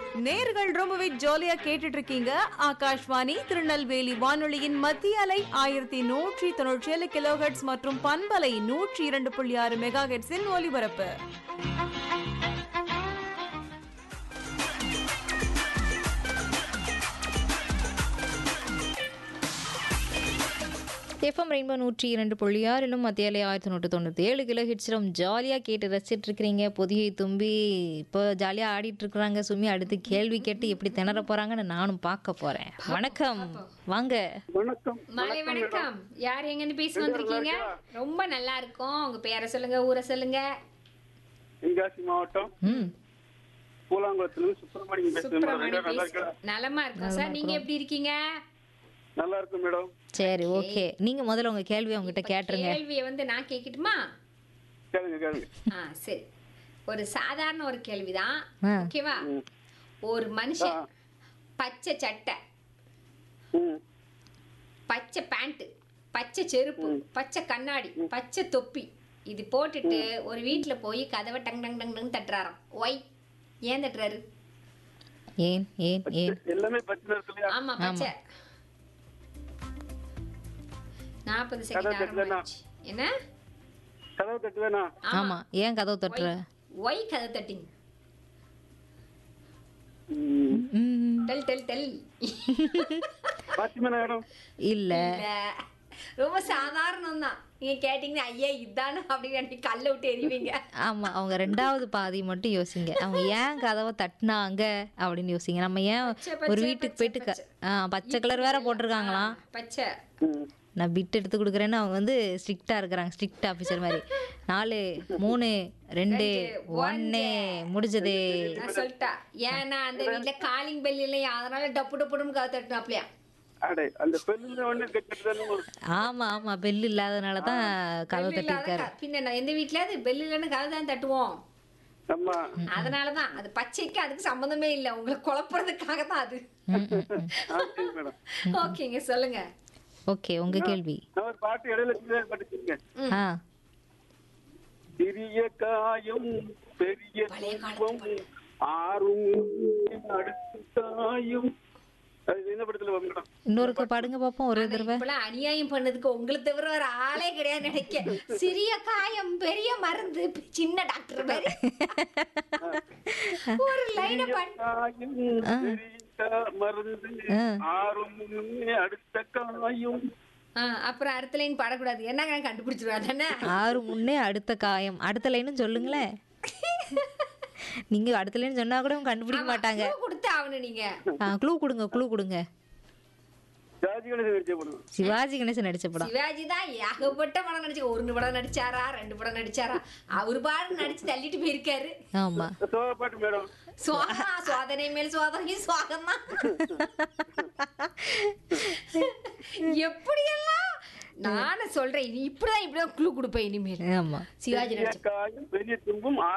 நேர்கள் ரொம்பவே ஜாலியா கேட்டுட்டு இருக்கீங்க ஆகாஷ்வாணி திருநெல்வேலி வானொலியின் மத்திய அலை ஆயிரத்தி நூற்றி தொண்ணூற்றி ஏழு கிலோஹெட்ஸ் மற்றும் பண்பலை நூற்றி இரண்டு புள்ளி ஆறு மெகா ஹெட்ஸின் ஒலிபரப்பு எஃப்எம் ரெயின்போ நூற்றி இரண்டு புள்ளி ஆறிலும் மத்தியாலே ஆயிரத்தி நூற்றி தொண்ணூற்றி ஏழு கிலோ ஹிட்ஸிலும் ஜாலியாக கேட்டு ரசிச்சிட்டு இருக்கிறீங்க பொதிகை தும்பி இப்போ ஜாலியாக ஆடிட்டு இருக்கிறாங்க சும்மி அடுத்து கேள்வி கேட்டு எப்படி திணற போகிறாங்கன்னு நானும் பார்க்க போகிறேன் வணக்கம் வாங்க வணக்கம் மாலை வணக்கம் யார் எங்க இருந்து பேசி வந்திருக்கீங்க ரொம்ப நல்லா இருக்கும் உங்க பேரை சொல்லுங்க ஊரை சொல்லுங்க தென்காசி மாவட்டம் ம் பூலாங்குளத்திலிருந்து சுப்பிரமணியம் பேசுறேன் மேடம் சுப்பிரமணி நல்லா பேசி இருக்கா நலமா இருக்கும் சார் நீங்க எப்படி இருக்கீங்க நல்லா இருக்கும் மேடம் சரி ஓகே நீங்கள் முதல்ல உங்கள் கேள்வியை உங்ககிட்ட கேட்டுருங்க கேள்வியை வந்து நான் கேட்கட்டுமா கேளுங்க கேளுங்க ஆ சரி ஒரு சாதாரண ஒரு கேள்விதான் ஆ. ஓகேவா ஒரு மனுஷன் பச்சை சட்டை ம் பச்சை பேண்ட் பச்சை செருப்பு பச்சை கண்ணாடி பச்சை தொப்பி இது போட்டுட்டு ஒரு வீட்ல போய் கதவை டங் டங் டங் டங் தட்டுறாராம் ஒய் ஏன் தட்டுறாரு ஏன் ஏன் ஏன் எல்லாமே பச்சை நிறத்துலயா ஆமா பச்சை நாற்பது செகண்ட் கதவை தட்டலனா? ஆரம்பிச்சு என்ன கதவை தட்டுவேனா ஆமாம் ஏன் கதவு தட்டுற ஒய் கதை தட்டிங் ம். ம் டெல் டெல் டெல் பாத்திமா மேடம் இல்லை இல்ல ரொம்ப சாதாரணம் தான் நீங்க கேட்டீங்கன்னா ஐயா இதானு அப்படின்னு நினைச்சு கல்ல விட்டு எறிவீங்க ஆமாம் அவங்க ரெண்டாவது பாதி மட்டும் யோசிங்க அவங்க ஏன் கதவை தட்டினாங்க அப்படின்னு யோசிங்க நம்ம ஏன் பச்சை, ஒரு வீட்டுக்கு போயிட்டு க- ஆ பச்சை கலர் வேற போட்டிருக்காங்களாம் பச்சை ம். நான் பிட் எடுத்து கொடுக்குறேன்னு அவங்க வந்து ஸ்ட்ரிக்டாக இருக்கிறாங்க ஸ்ட்ரிக்ட் ஆஃபீஸர் மாதிரி நாலு மூணு ரெண்டு ஒன்று முடிஞ்சது நான் சொல்லிட்டா ஏன்னா அந்த வீட்ல காலிங் பெல் இல்லையா அதனால டப்பு டப்புடும் கதை தட்டினாப்லையா அடே அந்த பெல்லுல ஒண்ணு கட்டுதானே ஆமாம் ஆமாம் பெல் இல்லாதனால தான் கதவை பெல் இல்லாத தட்டியிருக்காரு க- பின்ன நான் எந்த வீட்ல அது பெல் இல்லைன்னு கதை தான் தட்டுவோம் ஆமா அதனாலதான் அது பச்சைக்கு அதுக்கு சம்மந்தமே இல்லை உங்களை குழப்புறதுக்காக தான் அது ம், ம், ம். ஆ, சரி மேடம் ஓகேங்க சொல்லுங்க ஓகே உங்கள் கேள்வி நான் ஒரு பாட்டு இடையில சின்னதா படிச்சிருக்கேன் ஆ சிறிய காயம் பெரிய பழைய துன்பம் ஆறும் அடுத்த காயும் அது என்ன படத்துல வரும் மேடம் இன்னொருக்கு பாடுங்க பார்ப்போம் ஒரே தடவை இப்பெல்லாம் அநியாயம் பண்ணதுக்கு உங்களை தவிர வேற ஆளே கிடையாது நினைக்க சிறிய காயம் பெரிய மருந்து சின்ன டாக்டர் மாதிரி ஒரு லைன பண்ண காயும் பெரிய மருந்து ஆறும் முன்னே அடுத்த காயும் அப்புறம் அடுத்த லைன் பாடக்கூடாது என்ன கண்டுபிடிச்சிருவா தானே ஆறு முன்னே அடுத்த காயம் அடுத்த லைனும் சொல்லுங்களே நீங்க அடுத்த லைன் சொன்னா கூட அவங்க கண்டுபிடிக்க மாட்டாங்க கொடுத்து ஆகணும் நீங்க க்ளூ கொடுங்க க்ளூ கொடுங்க ஜாதி கணேசன் நடிச்ச படம் சிவாஜி கணேசன் நடிச்ச படம் சிவாஜி தான் ஏகப்பட்ட படம் நடிச்சு ஒரு படம் நடிச்சாரா ரெண்டு படம் நடிச்சாரா அவரு பாடு நடிச்சு தள்ளிட்டு போயிருக்காரு ஆமா சோக பாட்டு மேடம் சோதனா சோதனை மேல் சோதனை சோகம் தான் எப்படியெல்லாம் நானும் சொல்றேன் நீ இப்படிதான் இப்படிதான் குழு கொடுப்பேன் இனிமேல் ஆமா சிவாஜி நடிச்ச காயும் பெரிய துன்பம்